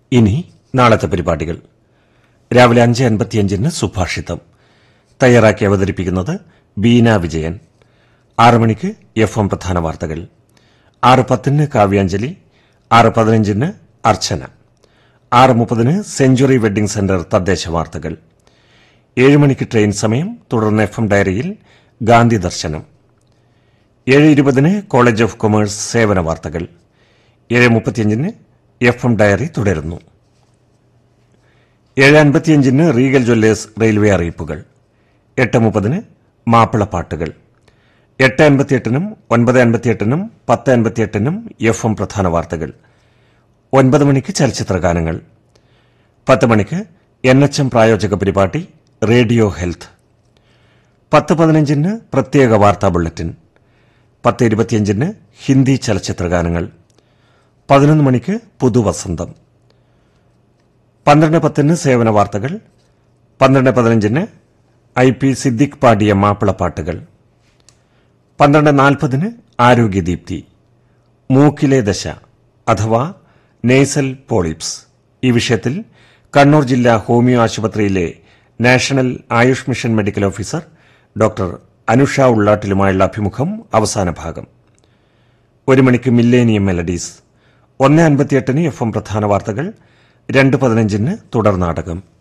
ഇനി നാളത്തെ പരിപാടികൾ രാവിലെ അഞ്ച് അൻപത്തിയഞ്ചിന് സുഭാഷിതം തയ്യാറാക്കി അവതരിപ്പിക്കുന്നത് ബീന വിജയൻ ആറ് മണിക്ക് എഫ് എം പ്രധാന വാർത്തകൾ ആറ് പത്തിന് കാവ്യാഞ്ജലി ആറ് പതിനഞ്ചിന് അർച്ചന ആറ് മുപ്പതിന് സെഞ്ചുറി വെഡ്ഡിംഗ് സെന്റർ തദ്ദേശ വാർത്തകൾ ഏഴ് മണിക്ക് ട്രെയിൻ സമയം തുടർന്ന് എഫ് എം ഡയറിയിൽ ഗാന്ധി ദർശനം ഏഴ് ഇരുപതിന് കോളേജ് ഓഫ് കൊമേഴ്സ് സേവന വാർത്തകൾ ഏഴ് മുപ്പത്തിയഞ്ചിന് എഫ് എം ഡയറി തുടരുന്നു ഏഴ് അൻപത്തിയഞ്ചിന് റീഗൽ ജ്വല്ലേഴ്സ് റെയിൽവേ അറിയിപ്പുകൾ എട്ട് മുപ്പതിന് മാപ്പിളപ്പാട്ടുകൾ എട്ട് അൻപത്തിയെട്ടിനും ഒൻപത് അൻപത്തിയെട്ടിനും പത്ത് അൻപത്തിയെട്ടിനും എഫ് എം പ്രധാന വാർത്തകൾ ഒൻപത് മണിക്ക് ചലച്ചിത്ര ഗാനങ്ങൾ പത്ത് മണിക്ക് എൻ എച്ച് എം പ്രായോജക പരിപാടി റേഡിയോ ഹെൽത്ത് പത്ത് പതിനഞ്ചിന് പ്രത്യേക വാർത്താ ബുള്ളറ്റിൻ പത്ത് ഇരുപത്തിയഞ്ചിന് ഹിന്ദി ചലച്ചിത്ര ഗാനങ്ങൾ പതിനൊന്ന് മണിക്ക് പുതുവസന്തം പന്ത്രണ്ട് പത്തിന് സേവന വാർത്തകൾ പന്ത്രണ്ട് പതിനഞ്ചിന് ഐ പി സിദ്ദിഖ് പാടിയ മാപ്പിളപ്പാട്ടുകൾ പന്ത്രണ്ട് നാൽപ്പതിന് ആരോഗ്യദീപ്തി മൂക്കിലെ ദശ അഥവാ നേസൽ പോളിപ്സ് ഈ വിഷയത്തിൽ കണ്ണൂർ ജില്ലാ ഹോമിയോ ആശുപത്രിയിലെ national AYUSH mission medical officer doctor Anusha ഉള്ളാട്ടിലുമായുള്ള അഭിമുഖം അവസാന ഭാഗം ഒരു മണിക്ക് മില്ലേനിയം മെലഡീസ് ഒന്ന് അൻപത്തിയെട്ടിന് എഫ് എം പ്രധാന വാർത്തകൾ രണ്ട് പതിനഞ്ചിന് തുടർ നാടകം